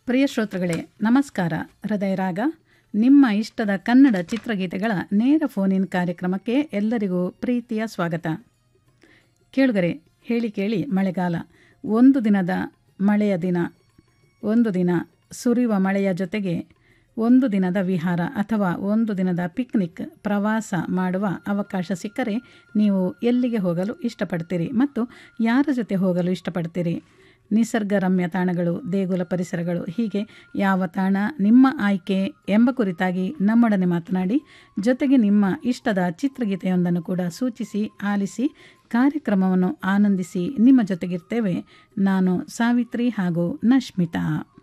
ಪ್ರಿಯ ಶ್ರೋತೃಗಳೇ ನಮಸ್ಕಾರ ಹೃದಯ ರಾಗ ನಿಮ್ಮ ಇಷ್ಟದ ಕನ್ನಡ ಚಿತ್ರಗೀತೆಗಳ ನೇರ ಫೋನ್ ಇನ್ ಕಾರ್ಯಕ್ರಮಕ್ಕೆ ಎಲ್ಲರಿಗೂ ಪ್ರೀತಿಯ ಸ್ವಾಗತ ಕೇಳುಗರೆ ಹೇಳಿ ಕೇಳಿ ಮಳೆಗಾಲ ಒಂದು ದಿನದ ಮಳೆಯ ದಿನ ಒಂದು ದಿನ ಸುರಿಯುವ ಮಳೆಯ ಜೊತೆಗೆ ಒಂದು ದಿನದ ವಿಹಾರ ಅಥವಾ ಒಂದು ದಿನದ ಪಿಕ್ನಿಕ್ ಪ್ರವಾಸ ಮಾಡುವ ಅವಕಾಶ ಸಿಕ್ಕರೆ ನೀವು ಎಲ್ಲಿಗೆ ಹೋಗಲು ಇಷ್ಟಪಡ್ತೀರಿ ಮತ್ತು ಯಾರ ಜೊತೆ ಹೋಗಲು ಇಷ್ಟಪಡ್ತೀರಿ ನಿಸರ್ಗರಮ್ಯ ತಾಣಗಳು ದೇಗುಲ ಪರಿಸರಗಳು ಹೀಗೆ ಯಾವ ತಾಣ ನಿಮ್ಮ ಆಯ್ಕೆ ಎಂಬ ಕುರಿತಾಗಿ ನಮ್ಮೊಡನೆ ಮಾತನಾಡಿ ಜೊತೆಗೆ ನಿಮ್ಮ ಇಷ್ಟದ ಚಿತ್ರಗೀತೆಯೊಂದನ್ನು ಕೂಡ ಸೂಚಿಸಿ ಆಲಿಸಿ ಕಾರ್ಯಕ್ರಮವನ್ನು ಆನಂದಿಸಿ ನಿಮ್ಮ ಜೊತೆಗಿರ್ತೇವೆ ನಾನು ಸಾವಿತ್ರಿ ಹಾಗೂ ನಶ್ಮಿತಾ